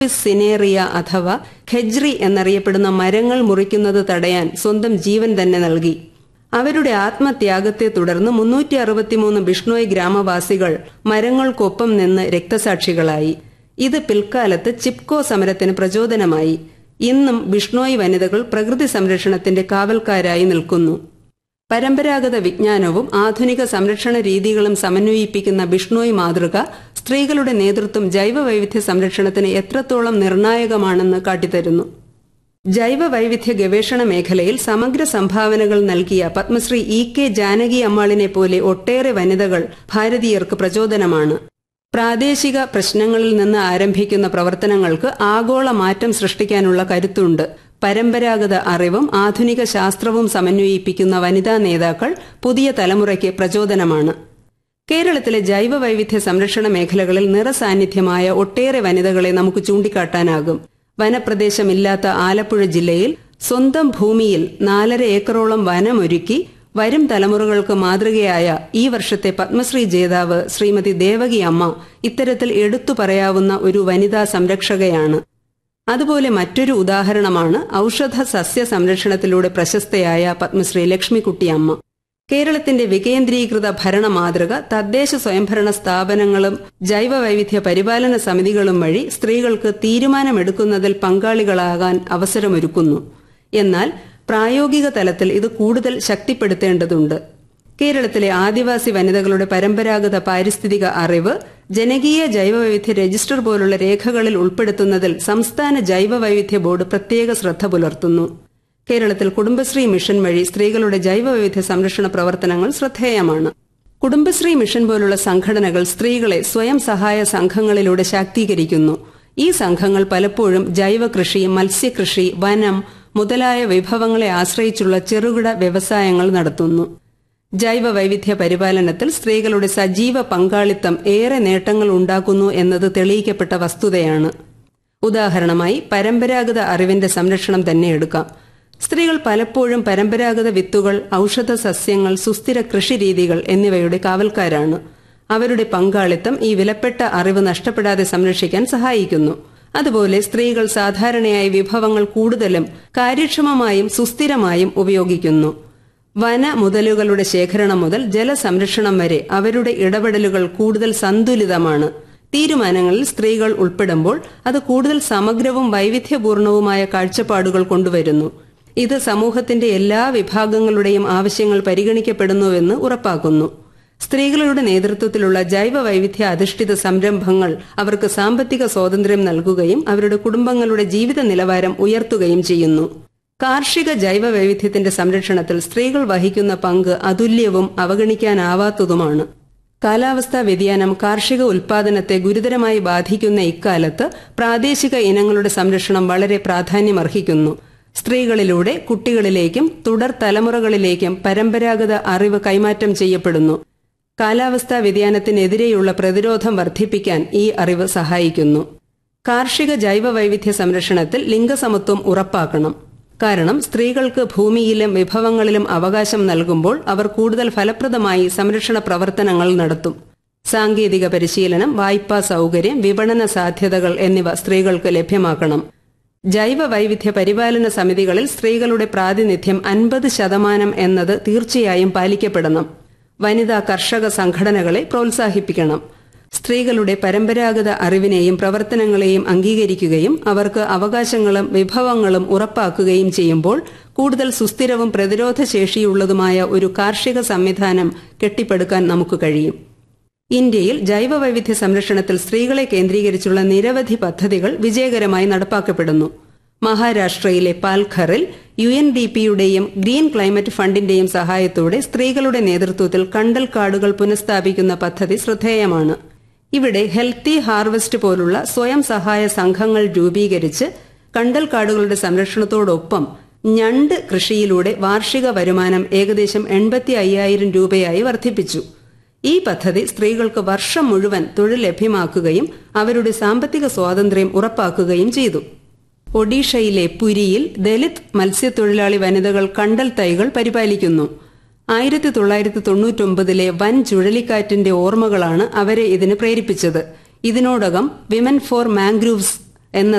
cinerea അഥവാ ഖെജ്രി എന്നറിയപ്പെടുന്ന മരങ്ങൾ മുറിക്കുന്നത് തടയാൻ സ്വന്തം ജീവൻ തന്നെ നൽകി അവരുടെ ആത്മത്യാഗത്തെ തുടർന്ന് മുന്നൂറ്റി അറുപത്തിമൂന്ന് ബിഷ്ണോയ് ഗ്രാമവാസികൾ മരങ്ങൾക്കൊപ്പം നിന്ന് രക്തസാക്ഷികളായി ഇത് പിൽക്കാലത്ത് ചിപ്കോ സമരത്തിന് പ്രചോദനമായി ഇന്നും ബിഷ്ണോയ് വനിതകൾ പ്രകൃതി സംരക്ഷണത്തിന്റെ കാവൽക്കാരായി നിൽക്കുന്നു പരമ്പരാഗത വിജ്ഞാനവും ആധുനിക സംരക്ഷണ രീതികളും സമന്വയിപ്പിക്കുന്ന ബിഷ്ണോയ് മാതൃക സ്ത്രീകളുടെ നേതൃത്വം ജൈവവൈവിധ്യ സംരക്ഷണത്തിന് എത്രത്തോളം നിർണായകമാണെന്ന് കാട്ടിത്തരുന്നു ജൈവവൈവിധ്യ ഗവേഷണ മേഖലയിൽ സമഗ്ര സംഭാവനകൾ നൽകിയ പത്മശ്രീ ഇ കെ ജാനകി അമ്മാളിനെ പോലെ ഒട്ടേറെ വനിതകൾ ഭാരതീയർക്ക് പ്രചോദനമാണ് പ്രാദേശിക പ്രശ്നങ്ങളിൽ നിന്ന് ആരംഭിക്കുന്ന പ്രവർത്തനങ്ങൾക്ക് ആഗോള മാറ്റം സൃഷ്ടിക്കാനുള്ള കരുത്തുണ്ട് പരമ്പരാഗത അറിവും ആധുനിക ശാസ്ത്രവും സമന്വയിപ്പിക്കുന്ന വനിതാ നേതാക്കൾ പുതിയ തലമുറയ്ക്ക് പ്രചോദനമാണ് കേരളത്തിലെ ജൈവവൈവിധ്യ സംരക്ഷണ മേഖലകളിൽ നിറസാന്നിധ്യമായ ഒട്ടേറെ വനിതകളെ നമുക്ക് ചൂണ്ടിക്കാട്ടാനാകും വനപ്രദേശമില്ലാത്ത ആലപ്പുഴ ജില്ലയിൽ സ്വന്തം ഭൂമിയിൽ നാലര ഏക്കറോളം വനമൊരുക്കി വരും തലമുറകൾക്ക് മാതൃകയായ ഈ വർഷത്തെ പത്മശ്രീ ജേതാവ് ശ്രീമതി ദേവകി അമ്മ ഇത്തരത്തിൽ എടുത്തു പറയാവുന്ന ഒരു വനിതാ സംരക്ഷകയാണ് അതുപോലെ മറ്റൊരു ഉദാഹരണമാണ് ഔഷധ സസ്യ സംരക്ഷണത്തിലൂടെ പ്രശസ്തയായ പത്മശ്രീ ലക്ഷ്മിക്കുട്ടി അമ്മ കേരളത്തിന്റെ വികേന്ദ്രീകൃത ഭരണ മാതൃക തദ്ദേശ സ്വയംഭരണ സ്ഥാപനങ്ങളും ജൈവവൈവിധ്യ പരിപാലന സമിതികളും വഴി സ്ത്രീകൾക്ക് തീരുമാനമെടുക്കുന്നതിൽ പങ്കാളികളാകാൻ അവസരമൊരുക്കുന്നു എന്നാൽ പ്രായോഗിക തലത്തിൽ ഇത് കൂടുതൽ ശക്തിപ്പെടുത്തേണ്ടതുണ്ട് കേരളത്തിലെ ആദിവാസി വനിതകളുടെ പരമ്പരാഗത പാരിസ്ഥിതിക അറിവ് ജനകീയ ജൈവവൈവിധ്യ രജിസ്റ്റർ പോലുള്ള രേഖകളിൽ ഉൾപ്പെടുത്തുന്നതിൽ സംസ്ഥാന ജൈവവൈവിധ്യ ബോർഡ് പ്രത്യേക ശ്രദ്ധ പുലർത്തുന്നു കേരളത്തിൽ കുടുംബശ്രീ മിഷൻ വഴി സ്ത്രീകളുടെ ജൈവവൈവിധ്യ സംരക്ഷണ പ്രവർത്തനങ്ങൾ ശ്രദ്ധേയമാണ് കുടുംബശ്രീ മിഷൻ പോലുള്ള സംഘടനകൾ സ്ത്രീകളെ സ്വയം സഹായ സംഘങ്ങളിലൂടെ ശാക്തീകരിക്കുന്നു ഈ സംഘങ്ങൾ പലപ്പോഴും ജൈവ കൃഷി മത്സ്യകൃഷി വനം മുതലായ വിഭവങ്ങളെ ആശ്രയിച്ചുള്ള ചെറുകിട വ്യവസായങ്ങൾ നടത്തുന്നു ജൈവ വൈവിധ്യ പരിപാലനത്തിൽ സ്ത്രീകളുടെ സജീവ പങ്കാളിത്തം ഏറെ നേട്ടങ്ങൾ ഉണ്ടാക്കുന്നു എന്നത് തെളിയിക്കപ്പെട്ട വസ്തുതയാണ് ഉദാഹരണമായി പരമ്പരാഗത അറിവിന്റെ സംരക്ഷണം തന്നെ എടുക്കാം സ്ത്രീകൾ പലപ്പോഴും പരമ്പരാഗത വിത്തുകൾ ഔഷധ സസ്യങ്ങൾ സുസ്ഥിര കൃഷിരീതികൾ എന്നിവയുടെ കാവൽക്കാരാണ് അവരുടെ പങ്കാളിത്തം ഈ വിലപ്പെട്ട അറിവ് നഷ്ടപ്പെടാതെ സംരക്ഷിക്കാൻ സഹായിക്കുന്നു അതുപോലെ സ്ത്രീകൾ സാധാരണയായി വിഭവങ്ങൾ കൂടുതലും കാര്യക്ഷമമായും സുസ്ഥിരമായും ഉപയോഗിക്കുന്നു വന മുതലുകളുടെ ശേഖരണം മുതൽ ജലസംരക്ഷണം വരെ അവരുടെ ഇടപെടലുകൾ കൂടുതൽ സന്തുലിതമാണ് തീരുമാനങ്ങളിൽ സ്ത്രീകൾ ഉൾപ്പെടുമ്പോൾ അത് കൂടുതൽ സമഗ്രവും വൈവിധ്യപൂർണവുമായ കാഴ്ചപ്പാടുകൾ കൊണ്ടുവരുന്നു ഇത് സമൂഹത്തിന്റെ എല്ലാ വിഭാഗങ്ങളുടെയും ആവശ്യങ്ങൾ പരിഗണിക്കപ്പെടുന്നുവെന്ന് ഉറപ്പാക്കുന്നു സ്ത്രീകളുടെ നേതൃത്വത്തിലുള്ള ജൈവ വൈവിധ്യ അധിഷ്ഠിത സംരംഭങ്ങൾ അവർക്ക് സാമ്പത്തിക സ്വാതന്ത്ര്യം നൽകുകയും അവരുടെ കുടുംബങ്ങളുടെ ജീവിത നിലവാരം ഉയർത്തുകയും ചെയ്യുന്നു കാർഷിക ജൈവ വൈവിധ്യത്തിന്റെ സംരക്ഷണത്തിൽ സ്ത്രീകൾ വഹിക്കുന്ന പങ്ക് അതുല്യവും അവഗണിക്കാനാവാത്തതുമാണ് കാലാവസ്ഥാ വ്യതിയാനം കാർഷിക ഉൽപാദനത്തെ ഗുരുതരമായി ബാധിക്കുന്ന ഇക്കാലത്ത് പ്രാദേശിക ഇനങ്ങളുടെ സംരക്ഷണം വളരെ പ്രാധാന്യമർഹിക്കുന്നു സ്ത്രീകളിലൂടെ കുട്ടികളിലേക്കും തുടർ തലമുറകളിലേക്കും പരമ്പരാഗത അറിവ് കൈമാറ്റം ചെയ്യപ്പെടുന്നു കാലാവസ്ഥാ വ്യതിയാനത്തിനെതിരെയുള്ള പ്രതിരോധം വർദ്ധിപ്പിക്കാൻ ഈ അറിവ് സഹായിക്കുന്നു കാർഷിക ജൈവ വൈവിധ്യ സംരക്ഷണത്തിൽ ലിംഗസമത്വം ഉറപ്പാക്കണം കാരണം സ്ത്രീകൾക്ക് ഭൂമിയിലും വിഭവങ്ങളിലും അവകാശം നൽകുമ്പോൾ അവർ കൂടുതൽ ഫലപ്രദമായി സംരക്ഷണ പ്രവർത്തനങ്ങൾ നടത്തും സാങ്കേതിക പരിശീലനം വായ്പാ സൗകര്യം വിപണന സാധ്യതകൾ എന്നിവ സ്ത്രീകൾക്ക് ലഭ്യമാക്കണം ജൈവ വൈവിധ്യ പരിപാലന സമിതികളിൽ സ്ത്രീകളുടെ പ്രാതിനിധ്യം അൻപത് ശതമാനം എന്നത് തീർച്ചയായും പാലിക്കപ്പെടണം വനിതാ കർഷക സംഘടനകളെ പ്രോത്സാഹിപ്പിക്കണം സ്ത്രീകളുടെ പരമ്പരാഗത അറിവിനെയും പ്രവർത്തനങ്ങളെയും അംഗീകരിക്കുകയും അവർക്ക് അവകാശങ്ങളും വിഭവങ്ങളും ഉറപ്പാക്കുകയും ചെയ്യുമ്പോൾ കൂടുതൽ സുസ്ഥിരവും പ്രതിരോധശേഷിയുള്ളതുമായ ഒരു കാർഷിക സംവിധാനം കെട്ടിപ്പടുക്കാൻ നമുക്ക് കഴിയും ഇന്ത്യയിൽ ജൈവവൈവിധ്യ സംരക്ഷണത്തിൽ സ്ത്രീകളെ കേന്ദ്രീകരിച്ചുള്ള നിരവധി പദ്ധതികൾ വിജയകരമായി നടപ്പാക്കപ്പെടുന്നു മഹാരാഷ്ട്രയിലെ പാൽഘറിൽ യു എൻ ഡി പിയുടെയും ഗ്രീൻ ക്ലൈമറ്റ് ഫണ്ടിന്റെയും സഹായത്തോടെ സ്ത്രീകളുടെ നേതൃത്വത്തിൽ കണ്ടൽ കാടുകൾ പുനഃസ്ഥാപിക്കുന്ന പദ്ധതി ശ്രദ്ധേയമാണ് ഇവിടെ ഹെൽത്തി ഹാർവെസ്റ്റ് പോലുള്ള സ്വയം സഹായ സംഘങ്ങൾ രൂപീകരിച്ച് കണ്ടൽ കാടുകളുടെ സംരക്ഷണത്തോടൊപ്പം ഞണ്ട് കൃഷിയിലൂടെ വാർഷിക വരുമാനം ഏകദേശം എൺപത്തി അയ്യായിരം രൂപയായി വർദ്ധിപ്പിച്ചു ഈ പദ്ധതി സ്ത്രീകൾക്ക് വർഷം മുഴുവൻ തൊഴിൽ ലഭ്യമാക്കുകയും അവരുടെ സാമ്പത്തിക സ്വാതന്ത്ര്യം ഉറപ്പാക്കുകയും ചെയ്തു ഒഡീഷയിലെ പുരിയിൽ ദലിത് മത്സ്യത്തൊഴിലാളി വനിതകൾ കണ്ടൽ തൈകൾ പരിപാലിക്കുന്നു ആയിരത്തി തൊള്ളായിരത്തി തൊണ്ണൂറ്റൊമ്പതിലെ വൻ ചുഴലിക്കാറ്റിന്റെ ഓർമ്മകളാണ് അവരെ ഇതിന് പ്രേരിപ്പിച്ചത് ഇതിനോടകം വിമൻ ഫോർ മാംഗ്രൂവ്സ് എന്ന